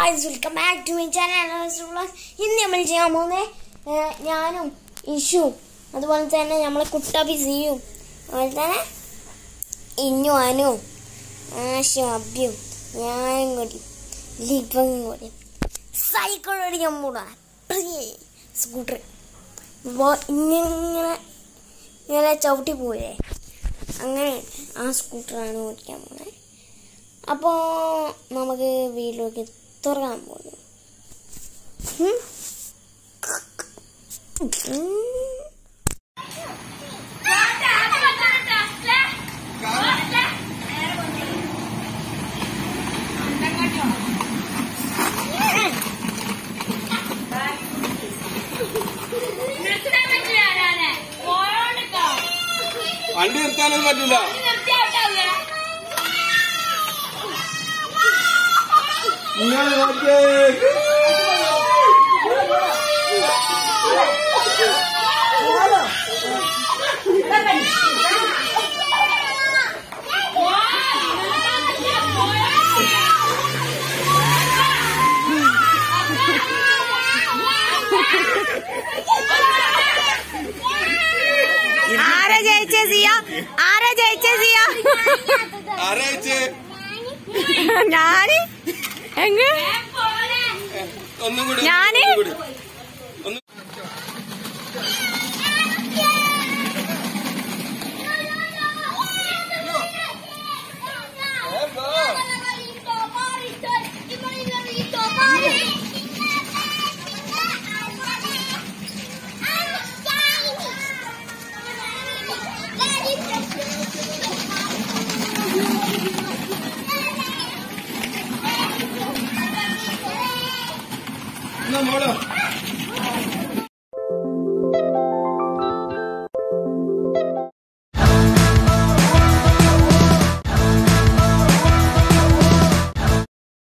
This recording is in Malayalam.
Guys welcome back to my channel ഇന്ന് നമ്മൾ ചെയ്യാൻ പോകുന്നത് ഞാനും ഇഷു അതുപോലെ തന്നെ നമ്മളെ കുട്ടാപ്പി സിയും അതുപോലെ തന്നെ ഇന്നു അനു ആശും അബ്യും ഞാനും കൂടി ലിപും കൂടി സൈക്കിൾ ഓടിക്കാൻ പോടാ സ്കൂട്ടർ അപ്പോൾ ഇങ്ങനെ ഇങ്ങനെ ചവിട്ടി പോയേ അങ്ങനെ ആ സ്കൂട്ടറാണ് ഓടിക്കാൻ പോകുന്നത് അപ്പോൾ നമുക്ക് വീട്ടിലേക്ക് തുറക്കാൻ പോകുന്നു ഉം. ഉം. വണ്ടി നിർത്താനൊന്നും പറ്റില്ല നിങ്ങൾ നോക്കിയേ ആരാ ജയിച്ച സിയ ആരാ ജയിച്ച സിയ ആരാഴ്ച ഞാന് എങ്ങ ഒന്നും കൂടി ഞാന്? ഒന്നും കൂടി. ഒന്ന് എന്നാ മോളോ